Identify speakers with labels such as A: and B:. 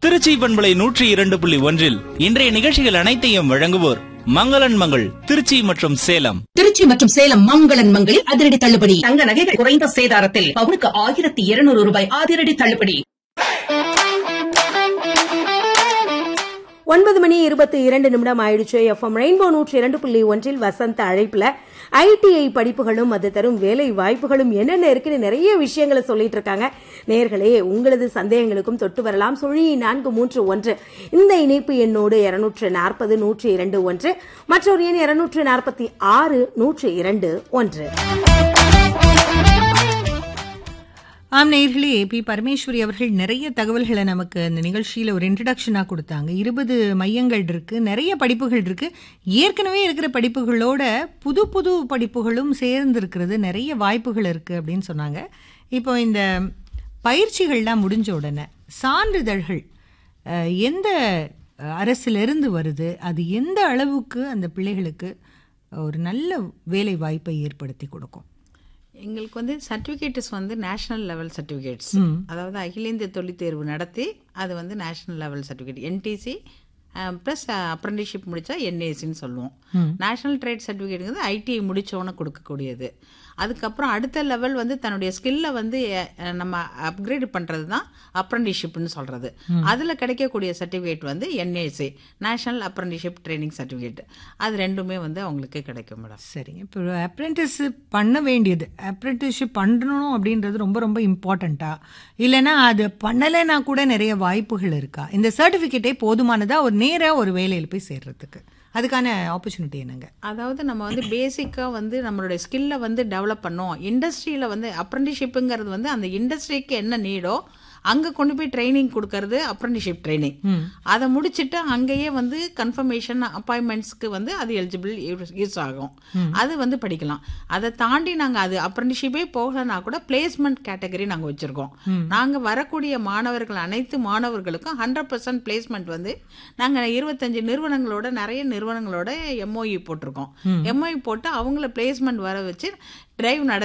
A: திருச்சி பண்பலை நூற்றி இரண்டு புள்ளி ஒன்றில் இன்றைய நிகழ்ச்சிகள் அனைத்தையும் வழங்குவோர் மங்களன் மங்கள் திருச்சி மற்றும் சேலம்
B: திருச்சி மற்றும் சேலம் மங்களன் மங்களில் அதிரடி தள்ளுபடி
C: தங்க நகைகள் குறைந்த சேதாரத்தில் பவுனுக்கு ஆயிரத்தி இருநூறு ரூபாய் அதிரடி தள்ளுபடி
D: ஒன்பது மணி இருபத்தி இரண்டு நிமிடம் ஆயிடுச்சு எஃப்எம் ரெயின்போ நூற்றி இரண்டு புள்ளி ஒன்றில் வசந்த அழைப்புல ஐடிஐ படிப்புகளும் அது தரும் வேலை வாய்ப்புகளும் என்னென்ன இருக்குன்னு நிறைய விஷயங்களை சொல்லிட்டு இருக்காங்க நேர்களே உங்களது சந்தேகங்களுக்கும் தொட்டு வரலாம் சுழி நான்கு மூன்று ஒன்று இந்த இணைப்பு எண்ணோடு இருநூற்று நாற்பது நூற்றி இரண்டு ஒன்று மற்றொரு எண் இருநூற்று நாற்பத்தி ஆறு நூற்றி இரண்டு ஒன்று
E: ஆம் நேயர்களே பி பரமேஸ்வரி அவர்கள் நிறைய தகவல்களை நமக்கு அந்த நிகழ்ச்சியில் ஒரு இன்ட்ரடக்ஷனாக கொடுத்தாங்க இருபது மையங்கள் இருக்கு நிறைய படிப்புகள் இருக்கு ஏற்கனவே இருக்கிற படிப்புகளோட புது புது படிப்புகளும் சேர்ந்து இருக்கிறது நிறைய வாய்ப்புகள் இருக்கு அப்படின்னு சொன்னாங்க இப்போ இந்த பயிற்சிகள்லாம் முடிஞ்ச உடனே சான்றிதழ்கள் அஹ், எந்த அரசிலிருந்து வருது அது எந்த அளவுக்கு அந்த பிள்ளைகளுக்கு ஒரு நல்ல வேலை வாய்ப்பை ஏற்படுத்தி கொடுக்கும்
F: எங்களுக்கு வந்து சர்டிஃபிகேட்ஸ் வந்து நேஷனல் லெவல் சர்டிஃபிகேட்ஸ் அதாவது அகில இந்திய தொழில் தேர்வு நடத்தி அது வந்து national level certificate NTC plus apprenticeship முடித்தா என்ஏசின்னு சொல்லுவோம் நேஷனல் ட்ரேட் சர்டிஃபிகேட்டுங்கிறது ஐடிஐ முடித்தவொன்னே கொடுக்கக்கூடியது அதுக்கப்புறம் அடுத்த லெவல் வந்து தன்னுடைய ஸ்கில்லை வந்து அஹ், நம்ம அப்கிரேட் பண்ணுறது தான் அப்ரண்டிஷிப்னு சொல்கிறது அதில் கிடைக்கக்கூடிய சர்டிஃபிகேட் வந்து NAC national apprenticeship training certificate அது ரெண்டுமே வந்து அவங்களுக்கு கிடைக்கும் மேடம்
E: சரிங்க இப்போ அப்ரெண்டிஸ்ஷிப் பண்ண வேண்டியது அப்ரெண்டிஸ்ஷிப் பண்ணணும் அப்படின்றது ரொம்ப ரொம்ப இம்பார்ட்டண்ட்டா இல்லைன்னா அது பண்ணலைன்னா கூட நிறைய வாய்ப்புகள் இருக்கா இந்த சர்டிஃபிகேட்டே போதுமானதா ஒரு நேராக ஒரு வேலையில் போய் சேர்றதுக்கு அதுக்கான ஆப்பர்ச்சுனிட்டி என்னங்க
F: அதாவது நம்ம வந்து பேசிக்காக வந்து நம்மளுடைய ஸ்கில்லை வந்து டெவலப் பண்ணோம் இண்டஸ்ட்ரியில் வந்து அப்ரண்டிஷிப்புங்கிறது வந்து அந்த இண்டஸ்ட்ரிக்கு என்ன நீடோ அங்கே கொண்டு போய் ட்ரைனிங் கொடுக்கறது அப்ரண்டிஷிப் ட்ரைனிங் அதை முடிச்சுட்டு அங்கேயே வந்து கன்ஃபர்மேஷன் அப்பாயின்மெண்ட்ஸ்க்கு வந்து அது எலிஜிபிள் யூஸ் ஆகும் அது வந்து படிக்கலாம் அதை தாண்டி நாங்கள் அது அப்ரண்டிஷிப்பே போகலைன்னா கூட பிளேஸ்மெண்ட் கேட்டகரி நாங்கள் வச்சுருக்கோம் நாங்கள் வரக்கூடிய மாணவர்கள் அனைத்து மாணவர்களுக்கும் ஹண்ட்ரட் பர்சன்ட் பிளேஸ்மெண்ட் வந்து நாங்கள் இருபத்தஞ்சு நிறுவனங்களோட நிறைய நிறுவனங்களோட எம்ஓஇ போட்டிருக்கோம் எம்ஓஇ போட்டு அவங்கள பிளேஸ்மெண்ட் வர வச்சு டிரைவ் நட